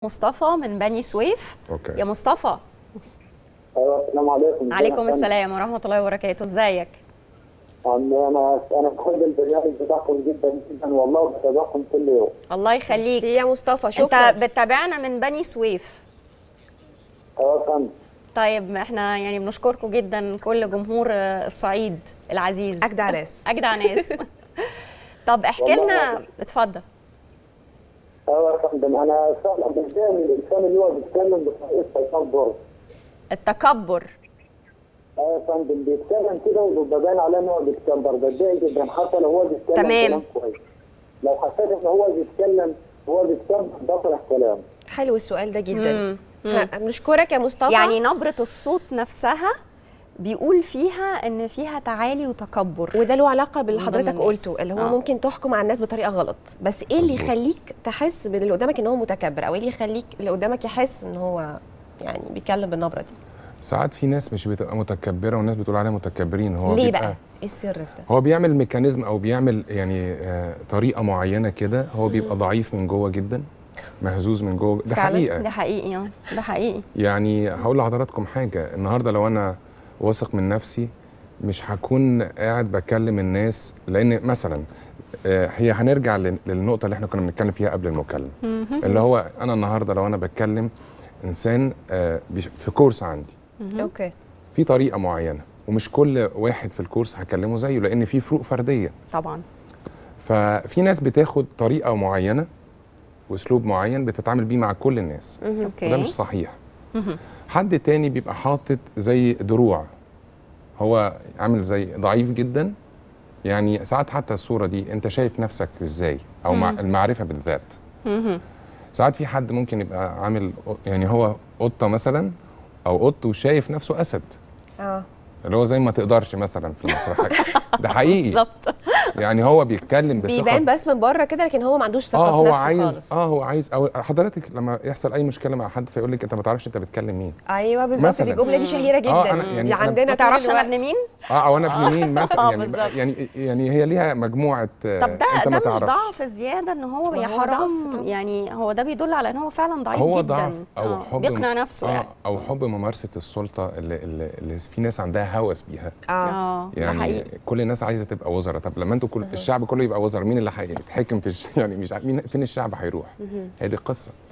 مصطفى من بني سويف اوكي يا مصطفى ايوه السلام عليكم عليكم السلام ورحمه الله وبركاته ازيك عم انا انا بحب البرنامج بتاعكم جدا جدا والله وبتابعكم كل يوم الله يخليك يا مصطفى شكرا انت بتتابعنا من بني سويف ايوه يا فندم طيب احنا يعني بنشكركم جدا كل جمهور آه، الصعيد العزيز اجدع ناس اجدع ناس طب احكي والله لنا العظيم. اتفضل ايوه يا فندم انا فعلا بتضايق من الانسان اللي هو بيتكلم بطريقه تكبر التكبر ايوه يا فندم بيتكلم كده وبيبقى باين عليه ان هو بيتكبر بتضايق جدا حتى لو هو بيتكلم تمام. كلام كويس لو حسيت ان هو بيتكلم هو بيتكبر بطرح كلام حلو السؤال ده جدا مم. ها، بنشكرك يا مصطفى يعني نبره الصوت نفسها بيقول فيها ان فيها تعالي وتكبر وده له علاقه باللي قدام حضرتك الناس. قلته اللي هو آه. ممكن تحكم على الناس بطريقه غلط بس ايه اللي مظبوط. يخليك تحس من اللي قدامك ان هو متكبر او ايه اللي يخليك اللي قدامك يحس ان هو يعني بيتكلم بالنبره دي ساعات في ناس مش بتبقى متكبره والناس بتقول عليها متكبرين هو ليه بيبقى بقى ايه السر في ده هو بيعمل ميكانيزم او بيعمل يعني آه طريقه معينه كده هو بيبقى ضعيف من جوه جدا مهزوز من جوه ده فعلاً؟ حقيقه ده حقيقي اه ده حقيقي يعني هقول لحضراتكم حاجه النهارده لو انا واثق من نفسي مش هكون قاعد بكلم الناس لان مثلا آه، هي هنرجع لل- للنقطه اللي احنا كنا بنتكلم فيها قبل المكالمه اللي هو انا النهارده لو انا بتكلم انسان آه، بيش- في كورس عندي اوكي في طريقه معينه ومش كل واحد في الكورس هكلمه زيه لان في فروق فرديه طبعا ففي ناس بتاخد طريقه معينه واسلوب معين بتتعامل بيه مع كل الناس اوكي وده مش صحيح حد تاني بيبقى حاطط زي دروع هو عامل زي ضعيف جدا يعني ساعات حتى الصورة دي انت شايف نفسك ازاي او مع المعرفة بالذات ساعات في حد ممكن يبقى عامل يعني هو قطة مثلا او قط وشايف نفسه اسد اه اللي هو زي ما تقدرش مثلا في المسرحية ده حقيقي بالظبط يعني هو بيتكلم بثقة بيبان بس من بره كده لكن هو ما عندوش ثقه اه في هو نفسه عايز خالص اه هو عايز او حضرتك لما يحصل اي مشكله مع حد فيقول لك انت ما تعرفش انت بتكلم مين ايوه بالظبط مثلاً. دي الجمله دي شهيره جدا آه، أنا يعني دي أنا عندنا ما طول تعرفش انا الوقت. ابن مين اه او انا ابن مين مثلا آه، يعني بالظبط. يعني يعني هي ليها مجموعه آه، طب ده انت ما ده مش تعرفش ضعف زياده ان هو ما يا هو ضعف حرام طبعاً. يعني هو ده بيدل على ان هو فعلا ضعيف هو جدا ضعف او آه، حب بيقنع نفسه آه يعني او حب ممارسه السلطه اللي, اللي, اللي في ناس عندها هوس بيها اه اه ده يعني حقيقي كل الناس عايزه تبقى وزراء طب لما انتوا كل الشعب كله يبقى وزراء مين اللي هيتحكم في الش... يعني مش عارف- مين فين الشعب هيروح هي دي القصه